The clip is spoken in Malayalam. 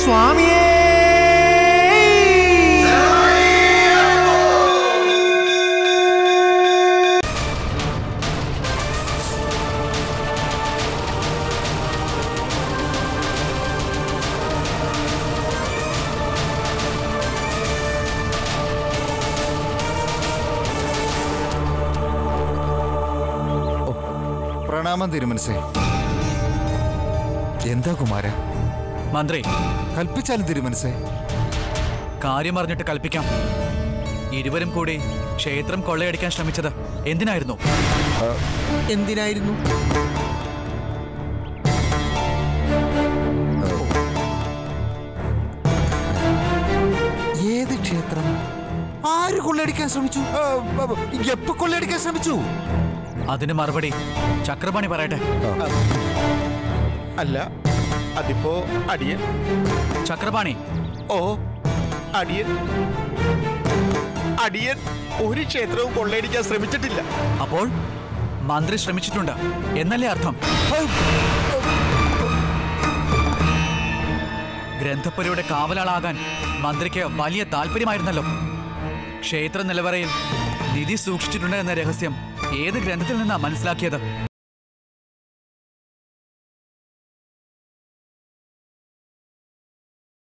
സ്വാമിയേ പ്രണാമം തിരുമനസേ എന്താ കുമാര മന്ത്രി കൽപ്പിച്ചാലും തിരുമനസേ കാര്യം അറിഞ്ഞിട്ട് കൽപ്പിക്കാം ഇരുവരും കൂടി ക്ഷേത്രം കൊള്ളയടിക്കാൻ ശ്രമിച്ചത് എന്തിനായിരുന്നു എന്തിനായിരുന്നു ഏത് ക്ഷേത്രം ആര് കൊള്ളയടിക്കാൻ ശ്രമിച്ചു ആ, ആ, എപ്പോ കൊള്ളയടിക്കാൻ ശ്രമിച്ചു അതിന് മറുപടി ചക്രപാണി പറയട്ടെ അല്ല അതിപ്പോ അടിയൻ ചക്രപാണി ഓ അടിയൻ അടിയൻ ഒരു ക്ഷേത്രവും കൊള്ളയടിക്കാൻ ശ്രമിച്ചിട്ടില്ല അപ്പോൾ മന്ത്രി ശ്രമിച്ചിട്ടുണ്ട് എന്നല്ലേ അർത്ഥം ഗ്രന്ഥപ്പുരയുടെ കാവലാളാകാൻ മന്ത്രിക്ക് വലിയ താല്പര്യമായിരുന്നല്ലോ ക്ഷേത്ര നിലവറയിൽ നിധി സൂക്ഷിച്ചിട്ടുണ്ട് എന്ന രഹസ്യം ഏത് ഗ്രന്ഥത്തിൽ നിന്നാ മനസ്സിലാക്കിയത്